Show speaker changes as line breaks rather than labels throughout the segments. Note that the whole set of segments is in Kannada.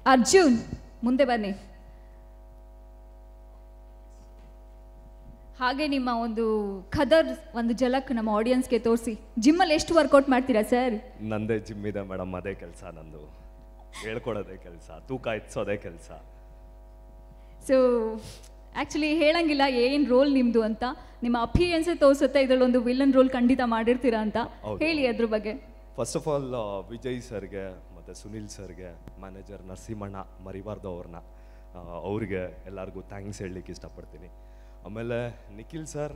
ಅರ್ಜುನ್ ಮುಂದೆ ಬನ್ನಿ ಹಾಗೆ ನಿಮ್ಮ ಒಂದು ಖದರ್ ಒಂದು ಜಲಕ್ ನಮ್ಮ ಆಡಿಯನ್ಸ್ಗೆ ತೋರಿಸಿ ಜಿಮ್ಮಲ್ಲಿ ಎಷ್ಟು ವರ್ಕೌಟ್ ಮಾಡ್ತೀರಾ ಸರ್
ನಂದೇ ಜಿಮ್ ಇದೆ ಮೇಡಮ್ ಅದೇ ಕೆಲಸ ನಂದು ಹೇಳ್ಕೊಡೋದೇ ಕೆಲಸ ತೂಕ ಎತ್ಸೋದೇ ಕೆಲಸ
ಸೊ ಆ್ಯಕ್ಚುಲಿ ಹೇಳಂಗಿಲ್ಲ ಏನು ರೋಲ್ ನಿಮ್ಮದು ಅಂತ ನಿಮ್ಮ ಅಪಿಯನ್ಸೇ ತೋರಿಸುತ್ತೆ ಇದರಲ್ಲಿ ಒಂದು ವಿಲನ್ ರೋಲ್ ಖಂಡಿತ ಮಾಡಿರ್ತೀರಾ ಅಂತ
ಹೌದು.
ಹೇಳಿ ಅದ್ರ ಬಗ್ಗೆ
ಫಸ್ಟ್ ಆಫ್ ಆಲ್ ವಿಜಯ್ ಸರ್ಗೆ ಮತ್ತು ಸುನಿಲ್ ಸರ್ಗೆ ಮ್ಯಾನೇಜರ್ ನರಸಿಂಹಣ್ಣ ಮರಿಬಾರ್ದು ಅವ್ರನ್ನ ಅವ್ರಿಗೆ ಎಲ್ಲರಿಗೂ ಥ್ಯಾಂಕ್ಸ್ ಹೇಳಲಿಕ್ಕೆ ಇಷ್ಟಪಡ್ತೀನಿ ಆಮೇಲೆ ನಿಖಿಲ್ ಸರ್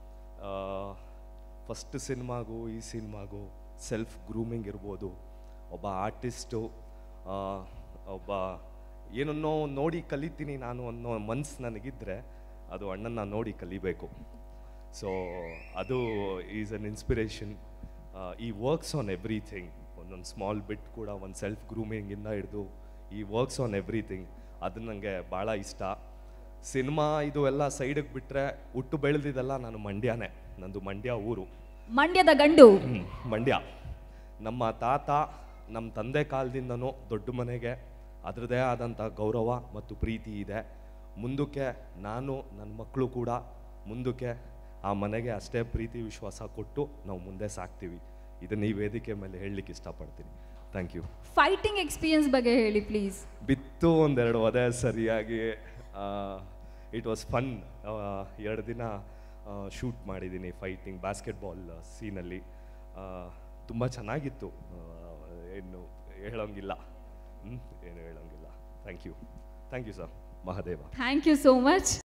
ಫಸ್ಟ್ ಸಿನಿಮಾಗೂ ಈ ಸಿನಿಮಾಗೂ ಸೆಲ್ಫ್ ಗ್ರೂಮಿಂಗ್ ಇರ್ಬೋದು ಒಬ್ಬ ಆರ್ಟಿಸ್ಟು ಒಬ್ಬ ಏನನ್ನೋ ನೋಡಿ ಕಲಿತೀನಿ ನಾನು ಅನ್ನೋ ಮನ್ಸು ನನಗಿದ್ರೆ ಅದು ಅಣ್ಣನ ನೋಡಿ ಕಲಿಬೇಕು ಸೊ ಅದು ಈಸ್ ಅನ್ ಇನ್ಸ್ಪಿರೇಷನ್ ಈ ವರ್ಕ್ಸ್ ಆನ್ ಎವ್ರಿಥಿಂಗ್ ಒಂದೊಂದು ಸ್ಮಾಲ್ ಬಿಟ್ ಕೂಡ ಒಂದು ಸೆಲ್ಫ್ ಗ್ರೂಮಿಂಗಿಂದ ಹಿಡಿದು ಈ ವರ್ಕ್ಸ್ ಆನ್ ಎವ್ರಿಥಿಂಗ್ ಅದು ನನಗೆ ಭಾಳ ಇಷ್ಟ ಸಿನಿಮಾ ಇದು ಎಲ್ಲ ಸೈಡಿಗೆ ಬಿಟ್ಟರೆ ಹುಟ್ಟು ಬೆಳೆದಿದ್ದೆಲ್ಲ ನಾನು ಮಂಡ್ಯನೇ ನಂದು ಮಂಡ್ಯ ಊರು
ಮಂಡ್ಯದ ಗಂಡು
ಹ್ಮ್, ಮಂಡ್ಯ ನಮ್ಮ ತಾತ ನಮ್ಮ ತಂದೆ ಕಾಲದಿಂದನೂ ದೊಡ್ಡ ಮನೆಗೆ ಅದರದೇ ಆದಂಥ ಗೌರವ ಮತ್ತು ಪ್ರೀತಿ ಇದೆ ಮುಂದಕ್ಕೆ ನಾನು ನನ್ನ ಮಕ್ಕಳು ಕೂಡ ಮುಂದಕ್ಕೆ ಆ ಮನೆಗೆ ಅಷ್ಟೇ ಪ್ರೀತಿ ವಿಶ್ವಾಸ ಕೊಟ್ಟು ನಾವು ಮುಂದೆ ಸಾಕ್ತೀವಿ ಇದನ್ನ ಈ ವೇದಿಕೆ ಮೇಲೆ ಹೇಳಲಿಕ್ಕೆ ಇಷ್ಟಪಡ್ತೀನಿ ಥ್ಯಾಂಕ್ ಯು
ಫೈಟಿಂಗ್ ಎಕ್ಸ್ಪೀರಿಯನ್ಸ್ ಬಗ್ಗೆ ಹೇಳಿ ಪ್ಲೀಸ್
ಬಿತ್ತು ಒಂದೆರಡು ಒದೆ ಸರಿಯಾಗಿ ಇಟ್ ವಾಸ್ ಫನ್ ಎರಡು ದಿನ ಶೂಟ್ ಮಾಡಿದ್ದೀನಿ ಫೈಟಿಂಗ್ ಬಾಸ್ಕೆಟ್ಬಾಲ್ ಸೀನಲ್ಲಿ ತುಂಬ ಚೆನ್ನಾಗಿತ್ತು ಆ, ಏನು ಹೇಳೋಂಗಿಲ್ಲ ಹ್ಮ್? ಏನು ಹೇಳೋಂಗಿಲ್ಲ thank you thank you sir Mahadeva
thank you so much